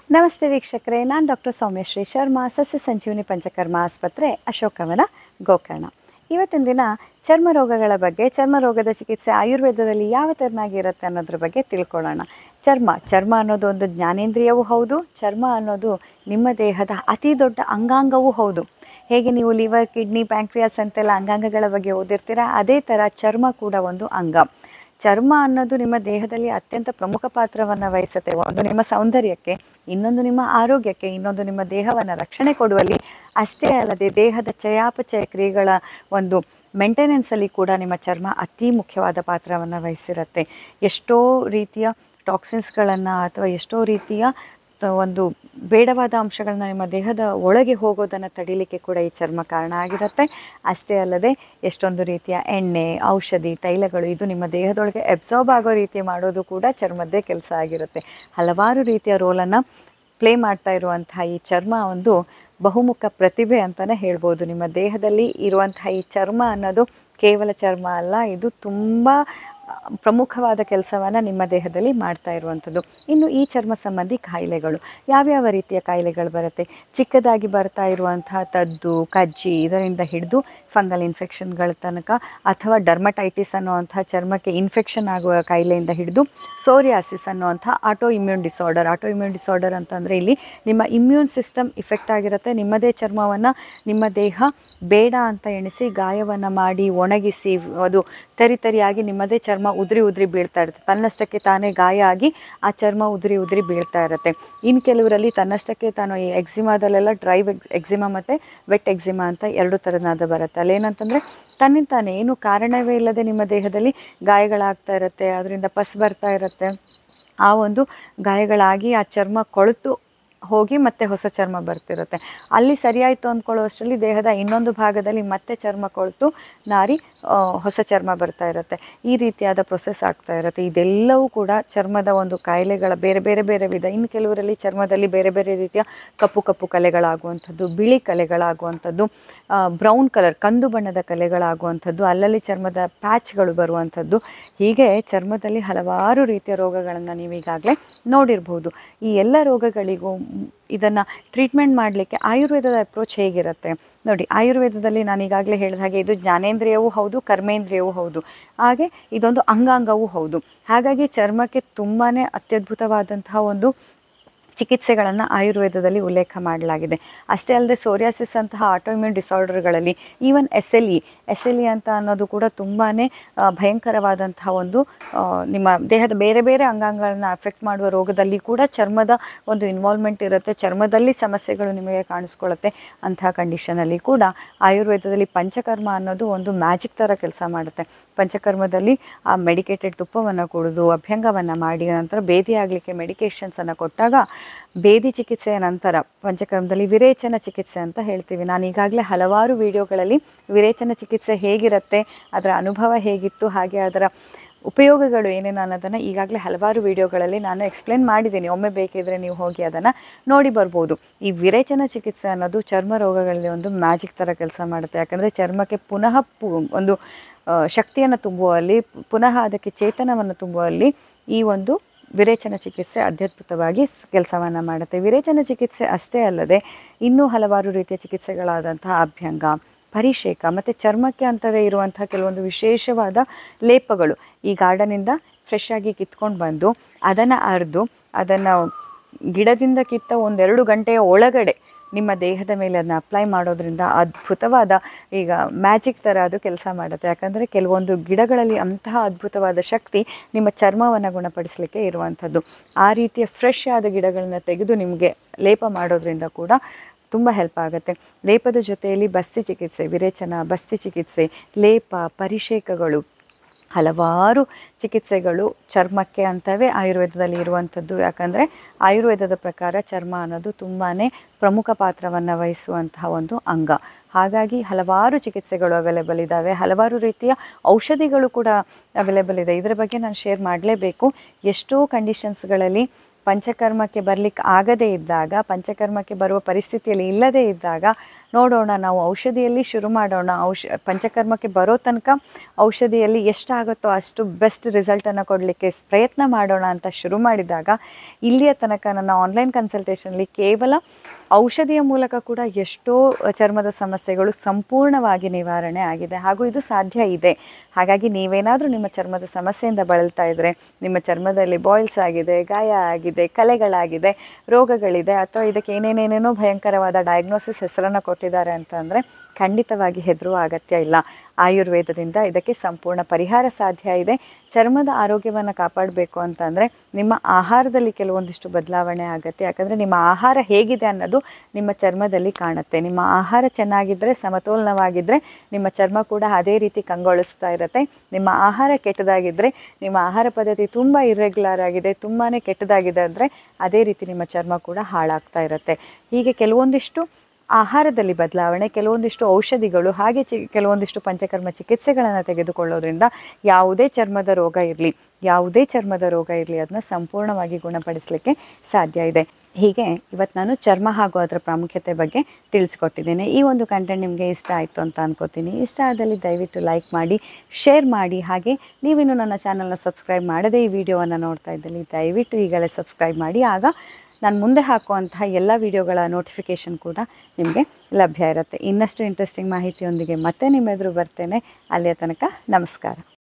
ನಮಸ್ತೆ ವೀಕ್ಷಕರೇ ನಾನು ಡಾಕ್ಟರ್ ಸೌಮ್ಯಶ್ರೀ ಶರ್ಮಾ ಸಸ್ಯ ಸಂಜೀವನಿ ಪಂಚಕರ್ಮ ಆಸ್ಪತ್ರೆ ಅಶೋಕವನ ಗೋಕರ್ಣ ಇವತ್ತಿನ ದಿನ ಚರ್ಮ ರೋಗಗಳ ಬಗ್ಗೆ ಚರ್ಮ ರೋಗದ ಚಿಕಿತ್ಸೆ ಆಯುರ್ವೇದದಲ್ಲಿ ಯಾವ ತೆರನಾಗಿರುತ್ತೆ ಅನ್ನೋದ್ರ ಬಗ್ಗೆ ತಿಳ್ಕೊಳ್ಳೋಣ ಚರ್ಮ ಚರ್ಮ ಅನ್ನೋದು ಒಂದು ಜ್ಞಾನೇಂದ್ರಿಯವೂ ಹೌದು ಚರ್ಮ ಅನ್ನೋದು ನಿಮ್ಮ ದೇಹದ ಅತಿ ದೊಡ್ಡ ಅಂಗಾಂಗವೂ ಹೌದು ಹೇಗೆ ನೀವು ಲಿವರ್ ಕಿಡ್ನಿ ಪ್ಯಾಂಕ್ರಿಯಾಸ್ ಅಂತೆಲ್ಲ ಅಂಗಾಂಗಗಳ ಬಗ್ಗೆ ಓದಿರ್ತೀರಾ ಅದೇ ಥರ ಚರ್ಮ ಕೂಡ ಒಂದು ಅಂಗ ಚರ್ಮ ಅನ್ನೋದು ನಿಮ್ಮ ದೇಹದಲ್ಲಿ ಅತ್ಯಂತ ಪ್ರಮುಖ ಪಾತ್ರವನ್ನು ವಹಿಸುತ್ತೆ ಒಂದು ನಿಮ್ಮ ಸೌಂದರ್ಯಕ್ಕೆ ಇನ್ನೊಂದು ನಿಮ್ಮ ಆರೋಗ್ಯಕ್ಕೆ ಇನ್ನೊಂದು ನಿಮ್ಮ ದೇಹವನ್ನು ರಕ್ಷಣೆ ಕೊಡುವಲ್ಲಿ ಅಷ್ಟೇ ಅಲ್ಲದೆ ದೇಹದ ಚಯಾಪಚಯ ಕ್ರಿಯೆಗಳ ಒಂದು ಮೇಂಟೆನೆನ್ಸಲ್ಲಿ ಕೂಡ ನಿಮ್ಮ ಚರ್ಮ ಅತಿ ಮುಖ್ಯವಾದ ಪಾತ್ರವನ್ನು ವಹಿಸಿರುತ್ತೆ ಎಷ್ಟೋ ರೀತಿಯ ಟಾಕ್ಸಿನ್ಸ್ಗಳನ್ನು ಅಥವಾ ಎಷ್ಟೋ ರೀತಿಯ ತ- ಒಂದು ಬೇಡವಾದ ಅಂಶಗಳನ್ನ ನಿಮ್ಮ ದೇಹದ ಒಳಗೆ ಹೋಗೋದನ್ನು ತಡಿಲಿಕ್ಕೆ ಕೂಡ ಈ ಚರ್ಮ ಕಾರಣ ಆಗಿರುತ್ತೆ ಅಷ್ಟೇ ಅಲ್ಲದೆ ಎಷ್ಟೊಂದು ರೀತಿಯ ಎಣ್ಣೆ ಔಷಧಿ ತೈಲಗಳು ಇದು ನಿಮ್ಮ ದೇಹದೊಳಗೆ ಎಬ್ಸಾರ್ಬ್ ಆಗೋ ರೀತಿ ಮಾಡೋದು ಕೂಡ ಚರ್ಮದ್ದೇ ಕೆಲಸ ಆಗಿರುತ್ತೆ ಹಲವಾರು ರೀತಿಯ ರೋಲನ್ನು ಪ್ಲೇ ಮಾಡ್ತಾ ಇರುವಂತಹ ಈ ಚರ್ಮ ಒಂದು ಬಹುಮುಖ ಪ್ರತಿಭೆ ಅಂತಲೇ ಹೇಳ್ಬೋದು ನಿಮ್ಮ ದೇಹದಲ್ಲಿ ಇರುವಂತಹ ಈ ಚರ್ಮ ಅನ್ನೋದು ಕೇವಲ ಚರ್ಮ ಅಲ್ಲ ಇದು ತುಂಬ ಪ್ರಮುಖವಾದ ಕೆಲಸವನ್ನು ನಿಮ್ಮ ದೇಹದಲ್ಲಿ ಮಾಡ್ತಾ ಇರುವಂಥದ್ದು ಇನ್ನು ಈ ಚರ್ಮ ಸಂಬಂಧಿ ಕಾಯಿಲೆಗಳು ಯಾವ್ಯಾವ ರೀತಿಯ ಕಾಯಿಲೆಗಳು ಬರುತ್ತೆ ಚಿಕ್ಕದಾಗಿ ಬರ್ತಾ ಇರುವಂತಹ ತದ್ದು ಕಜ್ಜಿ ಇದರಿಂದ ಹಿಡಿದು ಫಂಗಲ್ ಇನ್ಫೆಕ್ಷನ್ಗಳ ತನಕ ಅಥವಾ ಡರ್ಮಟೈಟಿಸ್ ಅನ್ನುವಂಥ ಚರ್ಮಕ್ಕೆ ಇನ್ಫೆಕ್ಷನ್ ಆಗುವ ಕಾಯಿಲೆಯಿಂದ ಹಿಡಿದು ಸೋರಿಯಾಸಿಸ್ ಅನ್ನುವಂಥ autoimmune disorder autoimmune disorder ಅಂತಂದರೆ ಇಲ್ಲಿ ನಿಮ್ಮ ಇಮ್ಯೂನ್ ಸಿಸ್ಟಮ್ ಇಫೆಕ್ಟ್ ಆಗಿರುತ್ತೆ ನಿಮ್ಮದೇ ಚರ್ಮವನ್ನು ನಿಮ್ಮ ದೇಹ ಬೇಡ ಅಂತ ಎಣಿಸಿ ಗಾಯವನ್ನು ಮಾಡಿ ಒಣಗಿಸಿ ಅದು ತರಿ ತರಿಯಾಗಿ ನಿಮ್ಮದೇ ಚರ್ಮ ಉದುರಿ ಉದುರಿ ಬೀಳ್ತಾ ಇರುತ್ತೆ ತನ್ನಷ್ಟಕ್ಕೆ ತಾನೇ ಗಾಯ ಆಗಿ ಆ ಚರ್ಮ ಉದುರಿ ಉದುರಿ ಬೀಳ್ತಾ ಇರುತ್ತೆ ಇನ್ನು ಕೆಲವರಲ್ಲಿ ತನ್ನಷ್ಟಕ್ಕೆ ತಾನು ಈ ಎಕ್ಸಿಮಾದಲ್ಲೆಲ್ಲ ಡ್ರೈ ಎಕ್ಸಿಮಾ ಮತ್ತು ವೆಟ್ ಎಕ್ಸಿಮಾ ಅಂತ ಎರಡು ಥರನಾದ ಬರುತ್ತೆ ಅಲ್ಲೇನಂತಂದರೆ ತನ್ನಿಂದ ತಾನೇ ಏನು ಕಾರಣವೇ ಇಲ್ಲದೆ ನಿಮ್ಮ ದೇಹದಲ್ಲಿ ಗಾಯಗಳಾಗ್ತಾ ಇರುತ್ತೆ ಅದರಿಂದ ಪಸ್ ಬರ್ತಾ ಇರುತ್ತೆ ಆ ಒಂದು ಗಾಯಗಳಾಗಿ ಆ ಚರ್ಮ ಕೊಳೆತು ಹೋಗಿ ಮತ್ತೆ ಹೊಸ ಚರ್ಮ ಬರ್ತಿರುತ್ತೆ ಅಲ್ಲಿ ಸರಿಯಾಯಿತು ಅಂದ್ಕೊಳ್ಳೋ ಅಷ್ಟರಲ್ಲಿ ದೇಹದ ಇನ್ನೊಂದು ಭಾಗದಲ್ಲಿ ಮತ್ತೆ ಚರ್ಮ ಕೊಳೆತು ನಾರಿ ಆ, ಹೊಸ ಚರ್ಮ ಬರ್ತಾ ಇರುತ್ತೆ ಈ ರೀತಿಯಾದ ಪ್ರೊಸೆಸ್ ಆಗ್ತಾ ಇರುತ್ತೆ ಇದೆಲ್ಲವೂ ಕೂಡ ಚರ್ಮದ ಒಂದು ಕಾಯಿಲೆಗಳ ಬೇರೆ ಬೇರೆ ಬೇರೆ ವಿಧ ಇನ್ನು ಕೆಲವರಲ್ಲಿ ಚರ್ಮದಲ್ಲಿ ಬೇರೆ ಬೇರೆ ರೀತಿಯ ಕಪ್ಪು ಕಪ್ಪು ಕಲೆಗಳಾಗುವಂಥದ್ದು ಬಿಳಿ ಕಲೆಗಳಾಗುವಂಥದ್ದು ಬ್ರೌನ್ ಕಲರ್ ಕಂದು ಬಣ್ಣದ ಕಲೆಗಳಾಗುವಂಥದ್ದು ಅಲ್ಲಲ್ಲಿ ಚರ್ಮದ ಪ್ಯಾಚ್ಗಳು ಬರುವಂಥದ್ದು ಹೀಗೆ ಚರ್ಮದಲ್ಲಿ ಹಲವಾರು ರೀತಿಯ ರೋಗಗಳನ್ನು ನೀವು ಈಗಾಗಲೇ ನೋಡಿರ್ಬೋದು ಈ ಎಲ್ಲ ರೋಗಗಳಿಗೂ ಇದನ್ನು ಟ್ರೀಟ್ಮೆಂಟ್ ಮಾಡಲಿಕ್ಕೆ ಆಯುರ್ವೇದದ ಅಪ್ರೋಚ್ ಹೇಗಿರುತ್ತೆ ನೋಡಿ ಆಯುರ್ವೇದದಲ್ಲಿ ನಾನು ಈಗಾಗಲೇ ಹೇಳಿದ ಹಾಗೆ ಇದು ಜ್ಞಾನೇಂದ್ರಿಯವೂ ಹೌದು ಕರ್ಮೇಂದ್ರಿಯವೂ ಹೌದು ಹಾಗೆ ಇದೊಂದು ಅಂಗಾಂಗವೂ ಹೌದು ಹಾಗಾಗಿ ಚರ್ಮಕ್ಕೆ ತುಂಬಾ ಅತ್ಯದ್ಭುತವಾದಂತಹ ಒಂದು ಚಿಕಿತ್ಸೆಗಳನ್ನು ಆಯುರ್ವೇದದಲ್ಲಿ ಉಲ್ಲೇಖ ಮಾಡಲಾಗಿದೆ ಅಷ್ಟೇ ಅಲ್ಲದೆ ಸೋರಿಯಾಸಿಸ್ ಅಂತಹ ಆಟೋಮ್ಯೂನ್ ಡಿಸಾರ್ಡರ್ಗಳಲ್ಲಿ even S L E S L E ಅಂತ ಅನ್ನೋದು ಕೂಡ ತುಂಬಾ ಭಯಂಕರವಾದಂತಹ ಒಂದು ಆ, ನಿಮ್ಮ ದೇಹದ ಬೇರೆ ಬೇರೆ ಅಂಗಾಂಗಗಳನ್ನು ಅಫೆಕ್ಟ್ ಮಾಡುವ ರೋಗದಲ್ಲಿ ಕೂಡ ಚರ್ಮದ ಒಂದು ಇನ್ವಾಲ್ವ್ಮೆಂಟ್ ಇರುತ್ತೆ ಚರ್ಮದಲ್ಲಿ ಸಮಸ್ಯೆಗಳು ನಿಮಗೆ ಕಾಣಿಸ್ಕೊಳ್ಳುತ್ತೆ ಅಂತಹ ಕಂಡೀಷನಲ್ಲಿ ಕೂಡ ಆಯುರ್ವೇದದಲ್ಲಿ ಪಂಚಕರ್ಮ ಅನ್ನೋದು ಒಂದು ಮ್ಯಾಜಿಕ್ ಥರ ಕೆಲಸ ಮಾಡುತ್ತೆ ಪಂಚಕರ್ಮದಲ್ಲಿ ಆ ಮೆಡಿಕೇಟೆಡ್ ತುಪ್ಪವನ್ನು ಕುಡಿದು ಅಭ್ಯಂಗವನ್ನು ಮಾಡಿ ನಂತರ ಬೇದಿ ಆಗಲಿಕ್ಕೆ ಮೆಡಿಕೇಷನ್ಸನ್ನು ಕೊಟ್ಟಾಗ ಬೇದಿ ಚಿಕಿತ್ಸೆಯ ನಂತರ ಪಂಚಕರ್ಮದಲ್ಲಿ ವಿರೇಚನ ಚಿಕಿತ್ಸೆ ಅಂತ ಹೇಳ್ತೀವಿ ನಾನು ಈಗಾಗಲೇ ಹಲವಾರು ವಿಡಿಯೋಗಳಲ್ಲಿ ವಿರೇಚನ ಚಿಕಿತ್ಸೆ ಹೇಗಿರುತ್ತೆ ಅದರ ಅನುಭವ ಹೇಗಿತ್ತು ಹಾಗೆ ಅದರ ಉಪಯೋಗಗಳು ಏನೇನು ಅನ್ನೋದನ್ನು ಈಗಾಗಲೇ ಹಲವಾರು ವಿಡಿಯೋಗಳಲ್ಲಿ ನಾನು ಎಕ್ಸ್ಪ್ಲೇನ್ ಮಾಡಿದ್ದೀನಿ ಒಮ್ಮೆ ಬೇಕಿದ್ರೆ ನೀವು ಹೋಗಿ ಅದನ್ನು ನೋಡಿ ಬರ್ಬೋದು ಈ ವಿರೇಚನ ಚಿಕಿತ್ಸೆ ಅನ್ನೋದು ಚರ್ಮ ರೋಗಗಳಲ್ಲಿ ಒಂದು ಮ್ಯಾಜಿಕ್ ಥರ ಕೆಲಸ ಮಾಡುತ್ತೆ ಯಾಕಂದರೆ ಚರ್ಮಕ್ಕೆ ಪುನಃ ಪು ಒಂದು ಶಕ್ತಿಯನ್ನು ತುಂಬುವಲ್ಲಿ ಪುನಃ ಅದಕ್ಕೆ ಚೇತನವನ್ನು ತುಂಬುವಲ್ಲಿ ಈ ಒಂದು ವಿರೇಚನ ಚಿಕಿತ್ಸೆ ಅತ್ಯದ್ಭುತವಾಗಿ ಕೆಲಸವನ್ನು ಮಾಡುತ್ತೆ ವಿರೇಚನ ಚಿಕಿತ್ಸೆ ಅಷ್ಟೇ ಅಲ್ಲದೆ ಇನ್ನೂ ಹಲವಾರು ರೀತಿಯ ಚಿಕಿತ್ಸೆಗಳಾದಂತಹ ಅಭ್ಯಂಗ ಪರಿಷೇಕ ಮತ್ತು ಚರ್ಮಕ್ಕೆ ಅಂತವೇ ಇರುವಂತಹ ಕೆಲವೊಂದು ವಿಶೇಷವಾದ ಲೇಪಗಳು ಈ ಗಾರ್ಡನಿಂದ ಫ್ರೆಶ್ ಆಗಿ ಕಿತ್ಕೊಂಡು ಬಂದು ಅದನ್ನು ಅರೆದು ಅದನ್ನು ಗಿಡದಿಂದ ಕಿತ್ತ ಒಂದೆರಡು ಗಂಟೆಯ ಒಳಗಡೆ ನಿಮ್ಮ ದೇಹದ ಮೇಲೆ ಅದನ್ನ ಅಪ್ಲೈ ಮಾಡೋದ್ರಿಂದ ಅದ್ಭುತವಾದ ಈಗ ಮ್ಯಾಜಿಕ್ ಥರ ಅದು ಕೆಲಸ ಮಾಡುತ್ತೆ ಯಾಕಂದರೆ ಕೆಲವೊಂದು ಗಿಡಗಳಲ್ಲಿ ಅಂತಹ ಅದ್ಭುತವಾದ ಶಕ್ತಿ ನಿಮ್ಮ ಚರ್ಮವನ್ನು ಗುಣಪಡಿಸಲಿಕ್ಕೆ ಇರುವಂಥದ್ದು ಆ ರೀತಿಯ ಫ್ರೆಶ್ ಆದ ಗಿಡಗಳನ್ನ ತೆಗೆದು ನಿಮಗೆ ಲೇಪ ಮಾಡೋದ್ರಿಂದ ಕೂಡ ತುಂಬ ಹೆಲ್ಪ್ ಆಗುತ್ತೆ ಲೇಪದ ಜೊತೆಯಲ್ಲಿ ಬಸ್ತಿ ಚಿಕಿತ್ಸೆ ವಿರೇಚನ ಬಸ್ತಿ ಚಿಕಿತ್ಸೆ ಲೇಪ ಪರಿಷೇಕಗಳು ಹಲವಾರು ಚಿಕಿತ್ಸೆಗಳು ಚರ್ಮಕ್ಕೆ ಅಂತವೇ ಆಯುರ್ವೇದದಲ್ಲಿ ಇರುವಂಥದ್ದು ಯಾಕಂದರೆ ಆಯುರ್ವೇದದ ಪ್ರಕಾರ ಚರ್ಮ ಅನ್ನೋದು ತುಂಬಾ ಪ್ರಮುಖ ಪಾತ್ರವನ್ನು ವಹಿಸುವಂತಹ ಒಂದು ಅಂಗ ಹಾಗಾಗಿ ಹಲವಾರು ಚಿಕಿತ್ಸೆಗಳು ಅವೈಲೇಬಲ್ ಇದ್ದಾವೆ ಹಲವಾರು ರೀತಿಯ ಔಷಧಿಗಳು ಕೂಡ ಅವೈಲೇಬಲ್ ಇದೆ ಇದರ ಬಗ್ಗೆ ನಾನು ಶೇರ್ ಮಾಡಲೇಬೇಕು ಎಷ್ಟೋ ಕಂಡೀಷನ್ಸ್ಗಳಲ್ಲಿ ಪಂಚಕರ್ಮಕ್ಕೆ ಬರಲಿಕ್ಕೆ ಆಗದೇ ಇದ್ದಾಗ ಪಂಚಕರ್ಮಕ್ಕೆ ಬರುವ ಪರಿಸ್ಥಿತಿಯಲ್ಲಿ ಇಲ್ಲದೇ ಇದ್ದಾಗ ನೋಡೋಣ ನಾವು ಔಷಧಿಯಲ್ಲಿ ಶುರು ಮಾಡೋಣ ಔಷ ಪಂಚಕರ್ಮಕ್ಕೆ ಬರೋ ತನಕ ಔಷಧಿಯಲ್ಲಿ ಎಷ್ಟಾಗುತ್ತೋ ಅಷ್ಟು ಬೆಸ್ಟ್ ರಿಸಲ್ಟನ್ನು ಕೊಡಲಿಕ್ಕೆ ಪ್ರಯತ್ನ ಮಾಡೋಣ ಅಂತ ಶುರು ಮಾಡಿದಾಗ ಇಲ್ಲಿಯ ತನಕ ನನ್ನ ಆನ್ಲೈನ್ ಕನ್ಸಲ್ಟೇಷನಲ್ಲಿ ಕೇವಲ ಔಷಧಿಯ ಮೂಲಕ ಕೂಡ ಎಷ್ಟೋ ಚರ್ಮದ ಸಮಸ್ಯೆಗಳು ಸಂಪೂರ್ಣವಾಗಿ ನಿವಾರಣೆ ಆಗಿದೆ ಹಾಗೂ ಇದು ಸಾಧ್ಯ ಇದೆ ಹಾಗಾಗಿ ನೀವೇನಾದರೂ ನಿಮ್ಮ ಚರ್ಮದ ಸಮಸ್ಯೆಯಿಂದ ಬಳಲ್ತಾ ಇದ್ದರೆ ನಿಮ್ಮ ಚರ್ಮದಲ್ಲಿ ಬಾಯ್ಲ್ಸ್ ಆಗಿದೆ ಗಾಯ ಆಗಿದೆ ಕಲೆಗಳಾಗಿದೆ ರೋಗಗಳಿದೆ ಅಥವಾ ಇದಕ್ಕೆ ಏನೇನೇನೇನೋ ಭಯಂಕರವಾದ ಡಯಾಗ್ನೋಸಿಸ್ ಹೆಸರನ್ನು ಕೊಟ್ಟಿದ್ದಾರೆ ಅಂತಂದರೆ ಖಂಡಿತವಾಗಿ ಹೆದರುವ ಅಗತ್ಯ ಇಲ್ಲ ಆಯುರ್ವೇದದಿಂದ ಇದಕ್ಕೆ ಸಂಪೂರ್ಣ ಪರಿಹಾರ ಸಾಧ್ಯ ಇದೆ ಚರ್ಮದ ಆರೋಗ್ಯವನ್ನು ಕಾಪಾಡಬೇಕು ಅಂತಂದರೆ ನಿಮ್ಮ ಆಹಾರದಲ್ಲಿ ಕೆಲವೊಂದಿಷ್ಟು ಬದಲಾವಣೆ ಆಗುತ್ತೆ ಯಾಕಂದರೆ ನಿಮ್ಮ ಆಹಾರ ಹೇಗಿದೆ ಅನ್ನೋದು ನಿಮ್ಮ ಚರ್ಮದಲ್ಲಿ ಕಾಣುತ್ತೆ ನಿಮ್ಮ ಆಹಾರ ಚೆನ್ನಾಗಿದ್ದರೆ ಸಮತೋಲನವಾಗಿದ್ದರೆ ನಿಮ್ಮ ಚರ್ಮ ಕೂಡ ಅದೇ ರೀತಿ ಕಂಗೊಳಿಸ್ತಾ ಇರುತ್ತೆ ನಿಮ್ಮ ಆಹಾರ ಕೆಟ್ಟದಾಗಿದ್ದರೆ ನಿಮ್ಮ ಆಹಾರ ಪದ್ಧತಿ ತುಂಬ ಇರ್ರೆಗ್ಯುಲರ್ ಆಗಿದೆ ತುಂಬಾ ಕೆಟ್ಟದಾಗಿದೆ ಅಂದರೆ ಅದೇ ರೀತಿ ನಿಮ್ಮ ಚರ್ಮ ಕೂಡ ಹಾಳಾಗ್ತಾ ಇರುತ್ತೆ ಹೀಗೆ ಕೆಲವೊಂದಿಷ್ಟು ಆಹಾರದಲ್ಲಿ ಬದಲಾವಣೆ ಕೆಲವೊಂದಿಷ್ಟು ಔಷಧಿಗಳು ಹಾಗೆ ಚಿ ಕೆಲವೊಂದಿಷ್ಟು ಪಂಚಕರ್ಮ ಚಿಕಿತ್ಸೆಗಳನ್ನು ತೆಗೆದುಕೊಳ್ಳೋದ್ರಿಂದ ಯಾವುದೇ ಚರ್ಮದ ರೋಗ ಇರಲಿ ಯಾವುದೇ ಚರ್ಮದ ರೋಗ ಇರಲಿ ಅದನ್ನ ಸಂಪೂರ್ಣವಾಗಿ ಗುಣಪಡಿಸಲಿಕ್ಕೆ ಸಾಧ್ಯ ಇದೆ ಹೀಗೆ ಇವತ್ತು ನಾನು ಚರ್ಮ ಹಾಗೂ ಅದರ ಪ್ರಾಮುಖ್ಯತೆ ಬಗ್ಗೆ ತಿಳಿಸ್ಕೊಟ್ಟಿದ್ದೇನೆ ಈ ಒಂದು ಕಂಟೆಂಟ್ ನಿಮಗೆ ಇಷ್ಟ ಆಯಿತು ಅಂತ ಅನ್ಕೋತೀನಿ ಇಷ್ಟ ಆದಲ್ಲಿ ದಯವಿಟ್ಟು ಲೈಕ್ ಮಾಡಿ ಶೇರ್ ಮಾಡಿ ಹಾಗೆ ನೀವಿನ್ನು ನನ್ನ ಚಾನಲ್ನ ಸಬ್ಸ್ಕ್ರೈಬ್ ಮಾಡದೇ ಈ ವಿಡಿಯೋವನ್ನು ನೋಡ್ತಾ ಇದ್ದಲ್ಲಿ ದಯವಿಟ್ಟು ಈಗಲೇ ಸಬ್ಸ್ಕ್ರೈಬ್ ಮಾಡಿ ಆಗ ನಾನು ಮುಂದೆ ಹಾಕುವಂತಹ ಎಲ್ಲ ವಿಡಿಯೋಗಳ ನೋಟಿಫಿಕೇಷನ್ ಕೂಡ ನಿಮಗೆ ಲಭ್ಯ ಇರುತ್ತೆ ಇನ್ನಷ್ಟು ಇಂಟ್ರೆಸ್ಟಿಂಗ್ ಮಾಹಿತಿಯೊಂದಿಗೆ ಮತ್ತೆ ನಿಮ್ಮ ಎದುರು ಬರ್ತೇನೆ ಅಲ್ಲಿಯ ತನಕ ನಮಸ್ಕಾರ